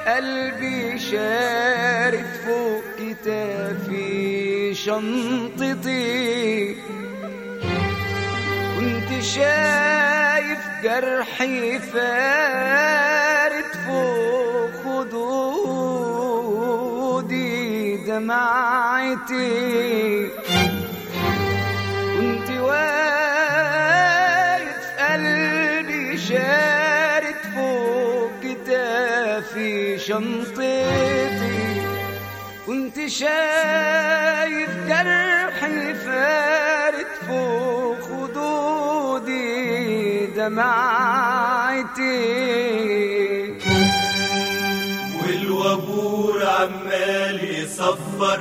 قلبي شارد فوق كتافي شنطتي كنت شايف جرحي فارد فوق خدودي دمعتي كنت واقف قلبي شارد فوق كتافي شنطتي كنت شايف جرحي فارد فوق خدودي دمعتي والوابور عمال يصفر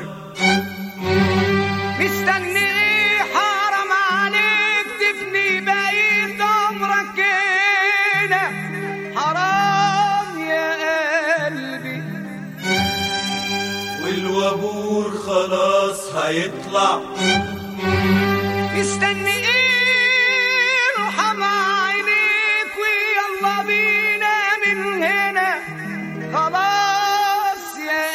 مستني ايه حرام عليك تفني بقيت عمرك هنا حرام يا قلبي والوابور خلاص هيطلع مستني ايه ارحم عينيك ويلا بينا من هنا خلاص يا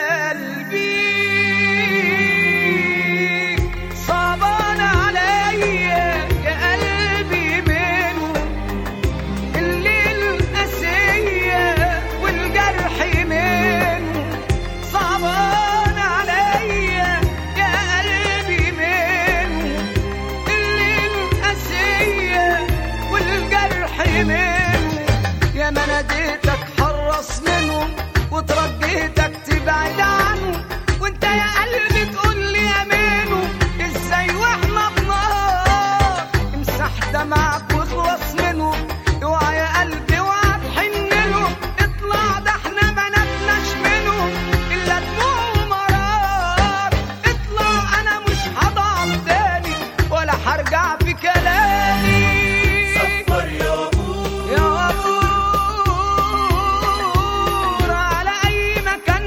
قلبي صعبان عليا يا قلبي منه الليل قاسية والجرح منه صعبان عليا يا قلبي منه الليل قاسية والجرح منه يا ما ناديتك حرص منه وترجيتك تبعد عنه وانت يا قلبي تقول لي يا منه ازاي واحنا في نار امسح دمعك واخلص منه اوعى يا قلبي اوعى تحن له اطلع ده احنا ما نتناش منه الا دموع ومرار اطلع انا مش هضعف تاني ولا هرجع في كلامي صفر يا ابوه يا غفور على أي مكان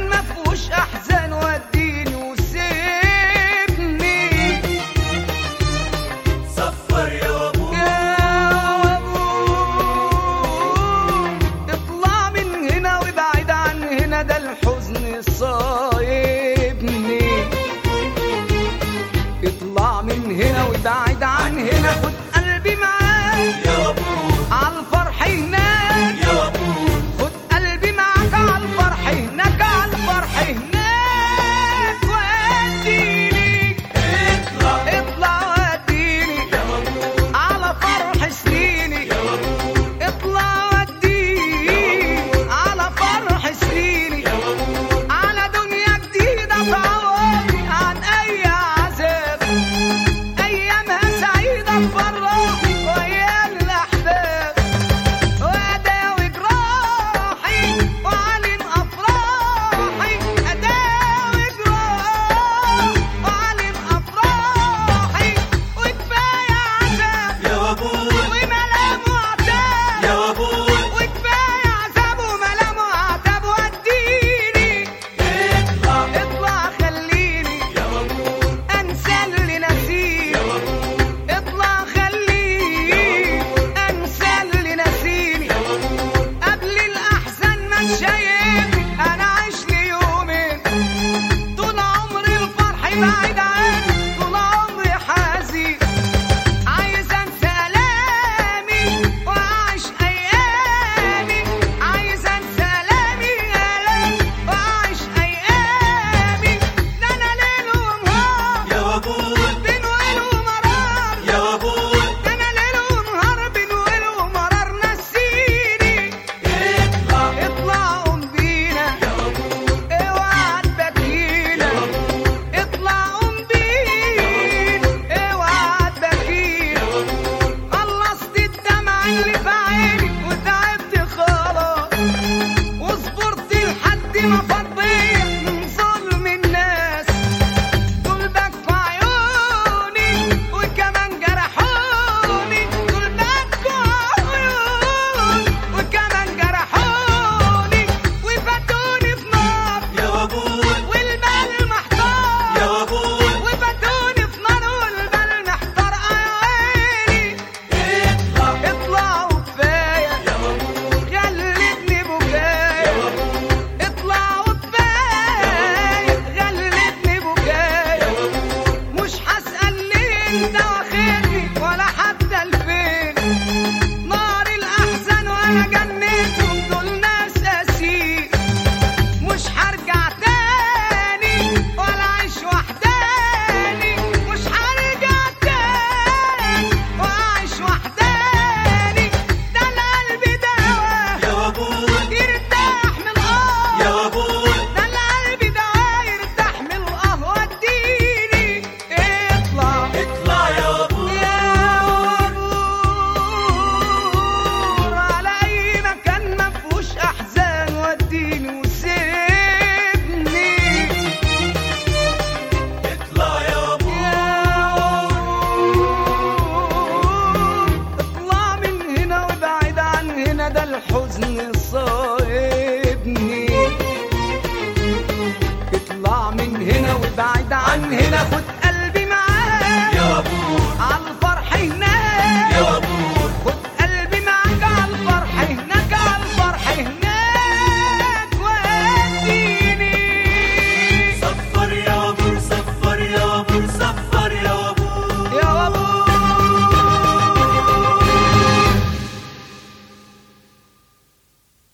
تاخد